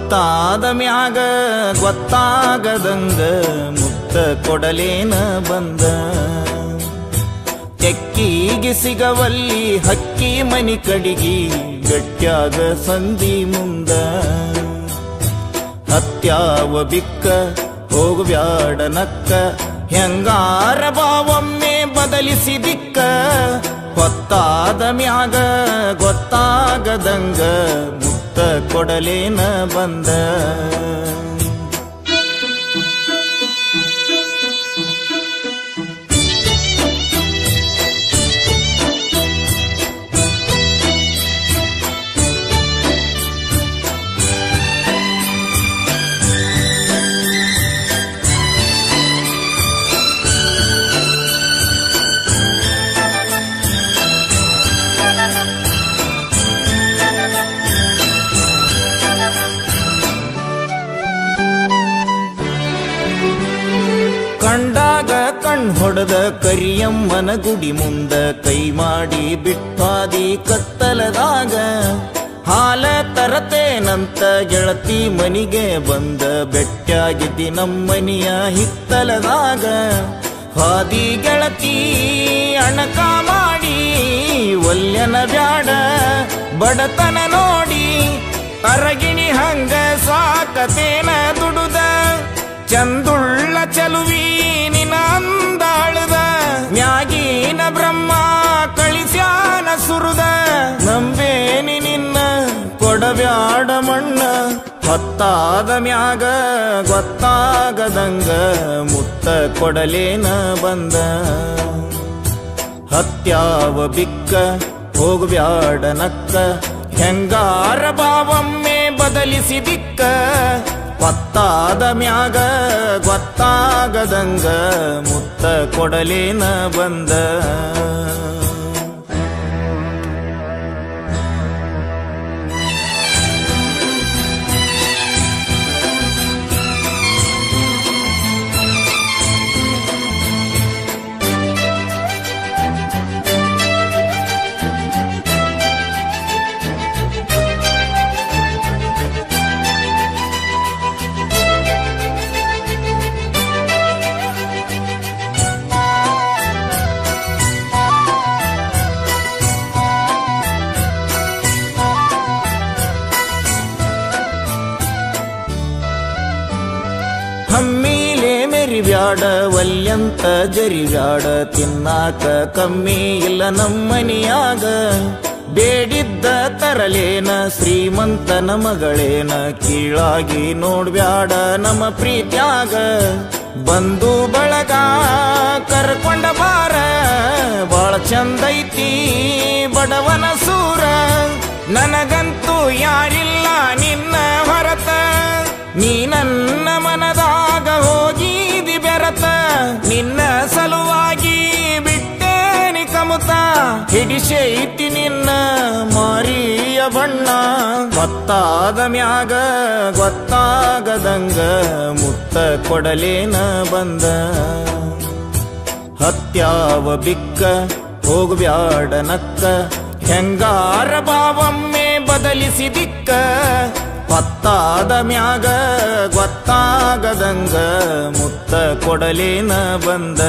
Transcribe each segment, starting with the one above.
ಹೊತ್ತಾದ ಮ್ಯಾಗ ಗೊತ್ತಾಗದಂಗ ಮುತ್ತ ಕೊಡಲೇನ ಬಂದ ತೆಕ್ಕಿಗೆ ಸಿಗವಲ್ಲಿ ಹಕ್ಕಿ ಮನಿ ಕಡಿಗಿ ಗಟ್ಯಾಗ ಸಂಧಿ ಮುಂದ ಹತ್ಯಾವ ಬಿಕ್ಕ ಹೋಗುವ್ಯಾಡ ನಕ್ಕ ಹೆಂಗಾರ ಬಾವೊಮ್ಮೆ ಬದಲಿಸಿ ದಿಕ್ಕ ಹೊತ್ತಾದ ಮ್ಯಾಗ ಗೊತ್ತಾಗದಂಗ ಮುತ್ತ ಕೊಡಲೇನ ಬಂದ ಕಂಡಾಗ ಕಣ್ ಹೊಡೆದ ಕರಿಯಮ್ಮನ ಗುಡಿ ಮುಂದ ಕೈ ಮಾಡಿ ಬಿಟ್ಟಾದಿ ಕತ್ತಲದಾಗ ಹಾಲ ತರತೇನಂತ ಗೆಳತಿ ಮನಿಗೆ ಬಂದ ಬೆಟ್ಟಾಗಿದ್ದಿ ನಮ್ಮನಿಯ ಹಿತ್ತಲದಾಗ ಹಾದಿ ಗೆಳತಿ ಅಣಕ ಮಾಡಿ ಒಲ್ಯನ ಬ್ಯಾಡ ಬಡತನ ನೋಡಿ ಅರಗಿಣಿ ಹಂಗ ಸಾಕತೇನ ದುಡುದ ಚಂದುಳ್ಳ ಚಲುವಿ ನಿನ ಅಂದಾಳದ ಮ್ಯಾಗೀನ ಬ್ರಹ್ಮ ಕಳಿಸ್ಯಾನ ಸುರುದ ನಂಬೇನಿ ನಿನ್ನ ಕೊಡಬ್ಯಾಡ ಮಣ್ಣ ಹೊತ್ತಾದ ಮ್ಯಾಗ ಗೊತ್ತಾಗದಂಗ ಮುತ್ತ ಕೊಡಲೇನ ಬಂದ ಹತ್ಯಾವ ಬಿಕ್ಕ ಹೋಗುವ್ಯಾಡ ನಕ್ಕ ಹೆಂಗಾರ ಬಾವೊಮ್ಮೆ ಬದಲಿಸಿ ದಿಕ್ಕ ಹೊತ್ತಾದ ಮ್ಯಾಗ ಗೊತ್ತಾಗದಂಗ ಮುತ್ತ ಕೊಡಲೇನ ಬಂದ ಹಮ್ಮಿಲೆ ಮೆರಿಬ್ಯಾಡ ವಲ್ಯಂತ ಜರಿಬ್ಯಾಡ ತಿನ್ನಾಕ ಕಮ್ಮಿ ಇಲ್ಲ ನಮ್ಮನಿಯಾಗ ಬೇಡಿದ್ದ ತರಲೇನ ಶ್ರೀಮಂತನ ಮಗಳೇನ ಕೀಳಾಗಿ ನೋಡ್ಬ್ಯಾಡ ನಮ್ಮ ಪ್ರೀತ್ಯಾಗ ಬಂದು ಬಳಗ ಕರ್ಕೊಂಡ ಬಾರ ಬಾಳ ಚಂದೈತಿ ಬಡವನ ಸೂರ ನನಗಂತೂ ಯಾರಿಲ್ಲ ನಿನ್ನ ಹೊರತ ನೀ ನನ್ನ ಮನದಾಗ ಹೋಗಿದಿ ಬೆರತ ನಿನ್ನ ಸಲುವಾಗಿ ಬಿಟ್ಟೇನಿ ಕಮುತ ಹಿಡಿಸೈತಿ ನಿನ್ನ ಮಾರಿಯ ಬಣ್ಣ ಗೊತ್ತಾದ ಮ್ಯಾಗ ಗೊತ್ತಾಗದಂಗ ಮುತ್ತ ಕೊಡಲೇನ ಬಂದ ಹತ್ಯಾವ ಬಿಕ್ಕ ಹೋಗುವ್ಯಾಡ ನಕ್ಕ ಹೆಂಗಾರ ಬಾವೊಮ್ಮೆ ಬದಲಿಸಿ ದಿಕ್ಕ ಹೊತ್ತಾದ ಮ್ಯಾಗ ಗೊತ್ತಾಗದಂಗ ಮುತ್ತ ಕೊಡಲೇನ ಬಂದ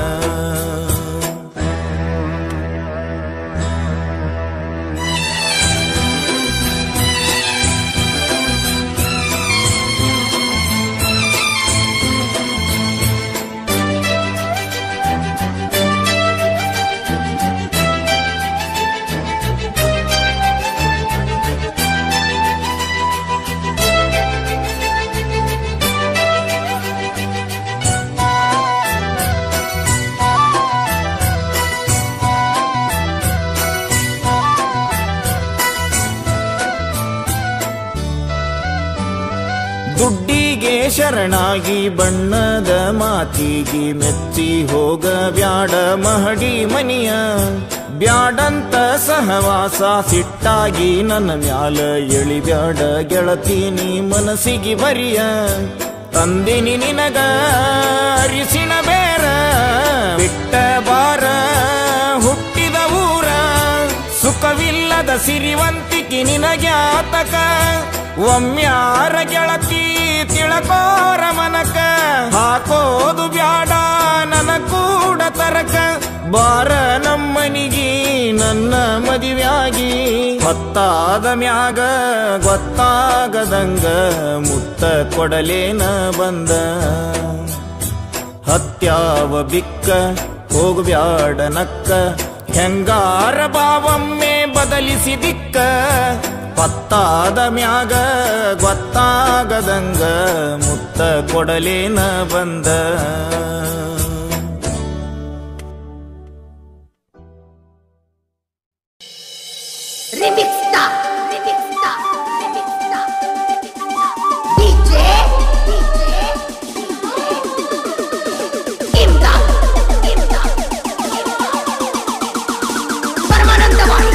ದುಡ್ಡಿಗೆ ಶರಣಾಗಿ ಬಣ್ಣದ ಮಾತಿಗೆ ಮೆಚ್ಚಿ ಹೋಗ ಬ್ಯಾಡ ಮಹಡಿ ಮನಿಯ ಬ್ಯಾಡಂತ ಸಹವಾಸ ಸಿಟ್ಟಾಗಿ ನನ್ನ ಮ್ಯಾಲ ಎಳಿಬ್ಯಾಡ ಗೆಳತಿ ನೀ ಮನಸ್ಸಿಗೆ ಬರಿಯ ತಂದಿನಿ ನಿನಗ ಅರಿಸಿನ ಬೇರ ಬಿಟ್ಟ ಬಾರ ಹುಟ್ಟಿದ ಊರ ಸುಖವಿಲ್ಲ ಇಲ್ಲದ ಸಿರಿವಂತಿಕೆ ನಿನಗ್ಯಾತಕ ಒಮ್ಮ್ಯಾರ ಗೆಳತಿ ತಿಳಕೋರ ಮನಕ ಹಾಕೋದು ಬ್ಯಾಡ ನನ ಕೂಡ ತರಕ ಬಾರ ನಮ್ಮನಿಗಿ ನನ್ನ ಮದಿವ್ಯಾಗಿ ಹೊತ್ತಾದ ಮ್ಯಾಗ ಗೊತ್ತಾಗದಂಗ ಮುತ್ತ ಕೊಡಲೇನ ಬಂದ ಹತ್ಯಾವ ಬಿಕ್ಕ ಹೋಗ್ಬ್ಯಾಡ ನಕ್ಕ ಹೆಂಗಾರ ಬಾವೊಮ್ಮೆ ಬದಲಿಸಿ ದಿಕ್ಕ ಪತ್ತಾದ ಮ್ಯಾಗ ಗೊತ್ತಾಗದಂಗ ಮುತ್ತ ಕೊಡಲೇನ ಬಂದ Remix Star, Remix Star, Remix Star, Remix Star. DJ, DJ, Imdad, Imdad, Imdad. Paramanandawadi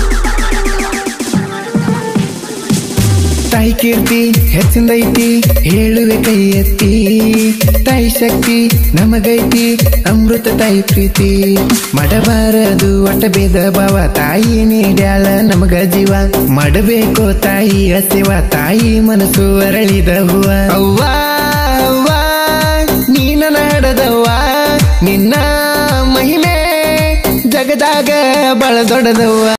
ತಾಯಿ ಕೀರ್ತಿ ಹೆಚ್ಚಿಂದೈತಿ ಹೇಳುವೆ ಕೈ ಎತ್ತಿ ತಾಯಿ ಶಕ್ತಿ ನಮಗೈತಿ ಅಮೃತ ತಾಯಿ ಪ್ರೀತಿ ಮಾಡಬಾರದು ಒಟ್ಟ ಭೇದ ಭಾವ ತಾಯಿ ನೀಡ್ಯಾಳ ನಮಗ ಜೀವ ಮಾಡಬೇಕು ತಾಯಿ ಅಸೆವ ತಾಯಿ ಮನಸ್ಸು ಅರಳಿದ ಹೂವ ಅವ್ವ ಅವ್ವ ನೀನ ನಾಡದವ್ವ ನಿನ್ನ ಮಹಿಮೆ ಜಗದಾಗ ಬಳ ದೊಡ್ಡದವ್ವ